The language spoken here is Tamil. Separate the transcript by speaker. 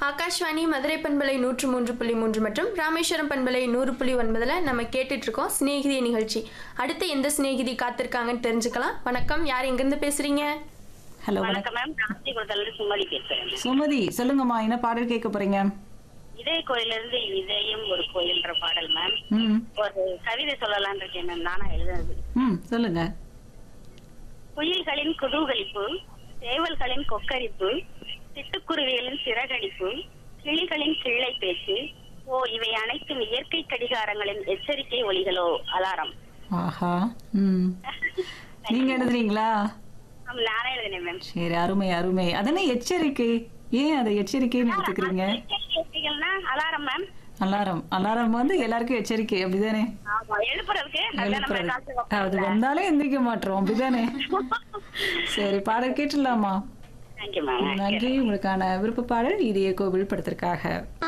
Speaker 1: ஆகாஷ்வாணி மதுரை பண்பலை நூற்று மூன்று புள்ளி மூன்று மற்றும் ராமேஸ்வரம் பண்பலை நூறு புள்ளி ஒன்பதுல நம்ம கேட்டுட்டு இருக்கோம் சிநேகிதி நிகழ்ச்சி அடுத்து எந்த சிநேகிதி காத்திருக்காங்கன்னு தெரிஞ்சுக்கலாம் வணக்கம் யார் எங்கிருந்து பேசுறீங்க
Speaker 2: ஹலோ வணக்கம்
Speaker 3: வணக்கம் மேம் காஞ்சிபுரத்துல சுமதி பேசுறேன்
Speaker 2: சுமதி சொல்லுங்கம்மா என்ன பாடல் கேட்க போறீங்க
Speaker 3: இதய கோயில இருந்து இதயம் ஒரு கோயில்ன்ற பாடல் மேம்
Speaker 2: ம்
Speaker 3: ஒரு கவிதை சொல்லலாம்னு இருக்கேன் மேம் நானா எழுதுனது
Speaker 2: ம் சொல்லுங்க
Speaker 3: குயில்களின் குதூகலிப்பு சேவல்களின் கொக்கரிப்பு சிட்டுக்குருவிகளின் சிறகடிப்பு கிளிகளின் கிள்ளை பேச்சு ஓ இவை அனைத்தும் இயற்கை கடிகாரங்களின் எச்சரிக்கை ஒலிகளோ அலாரம்
Speaker 2: ஆஹா ம் நீங்க எழுதுறீங்களா
Speaker 3: மேம், நானே எழுதினேன் மேம்
Speaker 2: சரி அருமை அருமை அதனே எச்சரிக்கை ஏன் அதை எச்சரிக்கைன்னு எடுத்துக்கிறீங்க
Speaker 3: எச்சரிக்கைகள்னா அலாரம் மேம்
Speaker 2: அலாரம் அலாரம் வந்து எல்லாருக்கும் எச்சரிக்கை அப்படிதானே
Speaker 3: ஆமா எழுப்புறதுக்கு அதான் நம்ம
Speaker 2: எழுப்புறது
Speaker 3: காசு
Speaker 2: அது வந்தாலே எந்திரிக்க மாட்டோம் அப்படிதானே சரி பாடல் கேட்டுடலாமா
Speaker 3: தேங்க்யூ மேம்
Speaker 2: நன்றி உங்களுக்கான விருப்ப பாடல் இதய கோவில் படத்திற்காக